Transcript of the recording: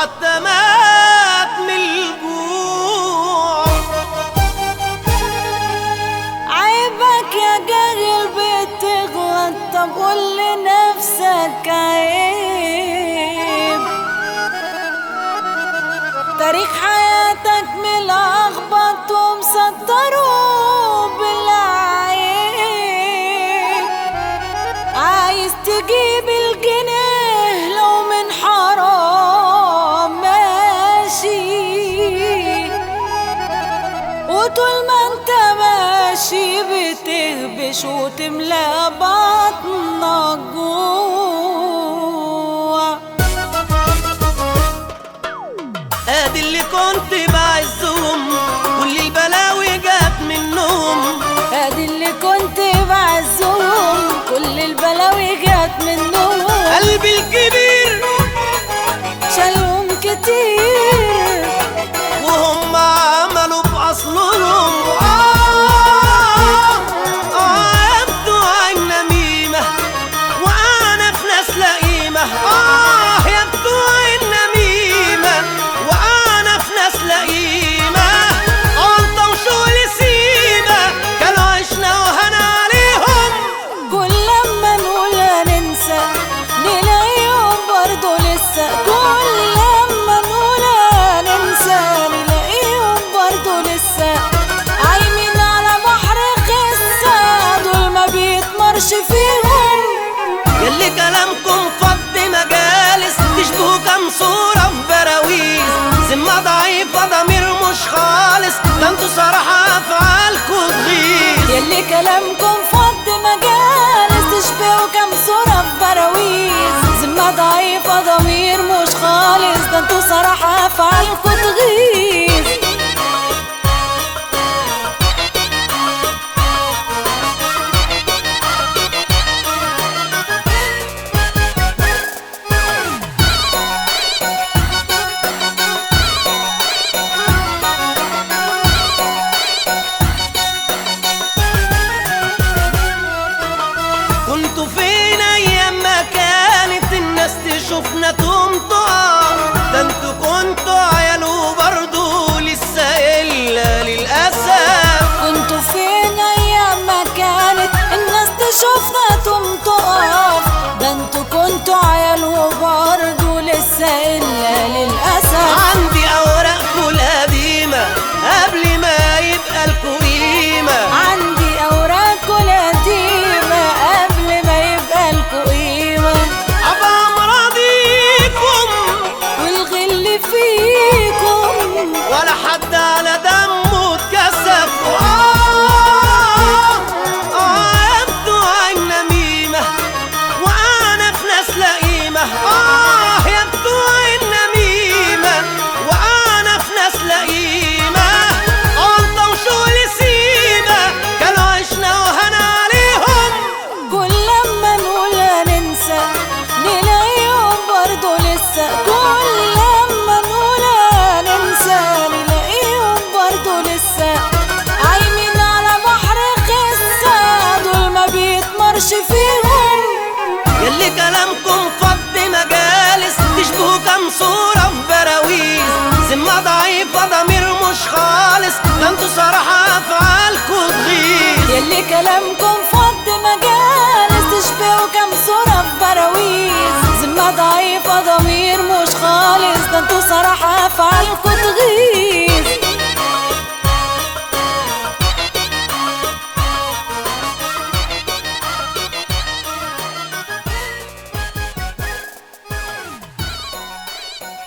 وحتى مات من الجوع عيبك يا جاهل بتغلط طب قول لنفسك عيب تاريخ حياتك ملخبط ومسطره بالعيب عايز تجيب الجنيه لو من حرام ماشي وطول ما انت ماشي بتهبش وتملى بطنك جوع ادي اللي كنت بعزهم كل البلاوي جت منهم ادي اللي كنت بعزهم كل البلاوي جت منهم قلبي الكبير شالهم كتير وهم عملوا بأصلهم آه آه بتوع النميمة وأنا في ناس لئيمة آه يا بتوع النميمة وأنا في ناس لئيمة أنت وشغل سيمة كانوا عشنا وهنا عليهم كل لما نقول هننسى نلاقيهم برضه لسه كل لما نقول هننسى نلاقيهم برضه لسه عايمين على بحر قصة دول ما بيتمرش فيهم يلي كلامكم فض مجالس تشبهوا كام صورة في براويز ذمة ضعيفة ضمير مش خالص ده انتوا صراحة أفعالكوا تغيظ يلي كلامكم فض مجالس تشبهوا كام صورة في براويز ذمة ضعيفة ضمير مش خالص ده انتوا صراحة أفعالكوا تغيظ كنتوا فين أيام ما كانت الناس تشوفنا تقوم تقع ده انتوا كنتوا عيال وبرضه لسه إلا للأسف كنتوا فين ايام ما كانت الناس تشوفنا تقوم تقف ده انتوا كنتوا عيال وبرضه لسه الا للاسف عندي أوراقكوا القديمة قبل ما يبقى لكوا قيمة عندي اوراق القديمه قبل ما يبقى لكوا قيمه أبقى مراضيكم والغل فيكم ولا حد على دمه اتكسف آه آه يبدو النميمة وأنا في ناس لئيمة آه يبدو النميمة وأنا في ناس لئيمة أنت وشغل سيمة كانوا عشنا وهنا عليهم كل لما نقول هننسى نلاقيهم برضه لسه كل لما نقول هننسى نلاقيهم برضه لسه عايمين على بحر قصة دول ما بيتمرش فيهم يلي كلامكم فض مجالس تشبهوا كام صورة